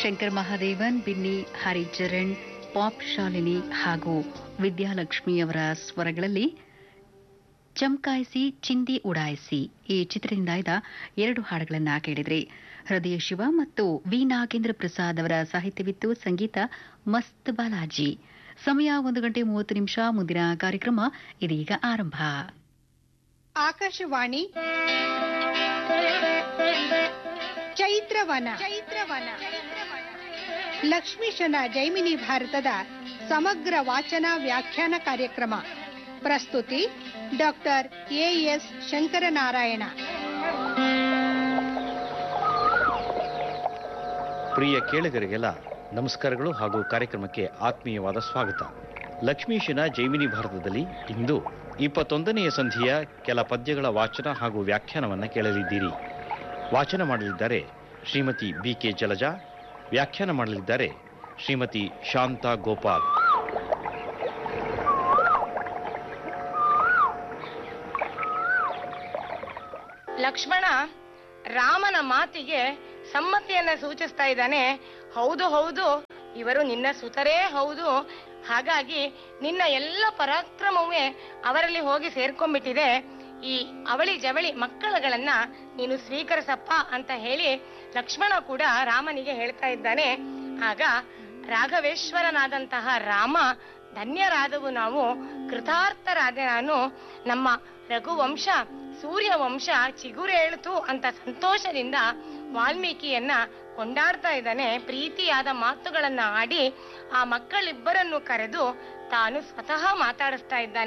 Shankar Mahadevan Binny Haricharan pop Shalini ಹಾಗೂ ವಿದ್ಯಾಲಕ್ಷ್ಮಿಯವರ ಸ್ವರಗಳಲ್ಲಿ ಚಮಕಾಯಿಸಿ ಚಿಂದಿ ಉಡಾಯಿಸಿ ಈ ಚಿತ್ರದಿಂದ ಆಯ್ದ ಎರಡು ಹಾಡುಗಳನ್ನ ಕೇಳಿದ್ರಿ ಹೃದಯ ಶಿವ ಮತ್ತು ವಿ ನಾಗೇಂದ್ರ ಪ್ರಸಾದ್ ಅವರ ಸಾಹಿತ್ಯವಿತ್ತು ಸಂಗೀತ ಮಸ್ತ್ ಬಾಲಾಜಿ ಸಮಯ ಒಂದು ಗಂಟೆ ಮೂವತ್ತು ನಿಮಿಷ ಮುಂದಿನ ಕಾರ್ಯಕ್ರಮ ಇದೀಗ ಆರಂಭ ಆಕಾಶವಾಣಿ ಚೈತ್ರವನ ಚೈತ್ರವನ ಲಕ್ಷ್ಮೀಶನ ಜೈಮಿನಿ ಭಾರತದ ಸಮಗ್ರ ವಾಚನ ವ್ಯಾಖ್ಯಾನ ಕಾರ್ಯಕ್ರಮ ಪ್ರಸ್ತುತಿ ಡಾಕ್ಟರ್ ಎಎಸ್ ಶಂಕರನಾರಾಯಣ ಪ್ರಿಯ ಕೇಳುಗರಿಗೆಲ್ಲ ನಮಸ್ಕಾರಗಳು ಹಾಗೂ ಕಾರ್ಯಕ್ರಮಕ್ಕೆ ಆತ್ಮೀಯವಾದ ಸ್ವಾಗತ ಲಕ್ಷ್ಮೀಶನ ಜೈಮಿನಿ ಭಾರತದಲ್ಲಿ ಇಂದು ಇಪ್ಪತ್ತೊಂದನೆಯ ಸಂಧಿಯ ಕೆಲ ಪದ್ಯಗಳ ವಾಚನ ಹಾಗೂ ವ್ಯಾಖ್ಯಾನವನ್ನು ಕೇಳಲಿದ್ದೀರಿ ವಾಚನ ಮಾಡಲಿದ್ದಾರೆ ಶ್ರೀಮತಿ ಬಿ ಕೆ ಜಲಜಾ ವ್ಯಾಖ್ಯಾನ ಮಾಡಲಿದ್ದಾರೆ ಶ್ರೀಮತಿ ಶಾಂತಾ ಗೋಪಾಲ್ ಲಕ್ಷ್ಮಣ ರಾಮನ ಮಾತಿಗೆ ಸಮ್ಮತಿಯನ್ನ ಸೂಚಿಸ್ತಾ ಇದ್ದಾನೆ ಹೌದು ಹೌದು ಇವರು ನಿನ್ನ ಸುತರೇ ಹೌದು ಹಾಗಾಗಿ ನಿನ್ನ ಎಲ್ಲ ಪರಾಕ್ರಮವೇ ಅವರಲ್ಲಿ ಹೋಗಿ ಸೇರ್ಕೊಂಡ್ಬಿಟ್ಟಿದೆ ಈ ಅವಳಿ ಜವಳಿ ಮಕ್ಕಳುಗಳನ್ನ ನೀನು ಸ್ವೀಕರಿಸಪ್ಪ ಅಂತ ಹೇಳಿ ಲಕ್ಷ್ಮಣ ಕೂಡ ರಾಮನಿಗೆ ಹೇಳ್ತಾ ಇದ್ದಾನೆ ಆಗ ರಾಘವೇಶ್ವರನಾದಂತಹ ರಾಮ ಧನ್ಯರಾದವು ನಾವು ಕೃತಾರ್ಥರಾದ ನಾನು ನಮ್ಮ ರಘುವಂಶ ಸೂರ್ಯವಂಶ ಚಿಗುರೇಳ್ತು ಅಂತ ಸಂತೋಷದಿಂದ ವಾಲ್ಮೀಕಿಯನ್ನ ಕೊಂಡಾಡ್ತಾ ಇದ್ದಾನೆ ಪ್ರೀತಿಯಾದ ಮಾತುಗಳನ್ನ ಆಡಿ ಆ ಮಕ್ಕಳಿಬ್ಬರನ್ನು ಕರೆದು ತಾನು ಸ್ವತಃ ಮಾತಾಡಿಸ್ತಾ ಇದ್ದಾನೆ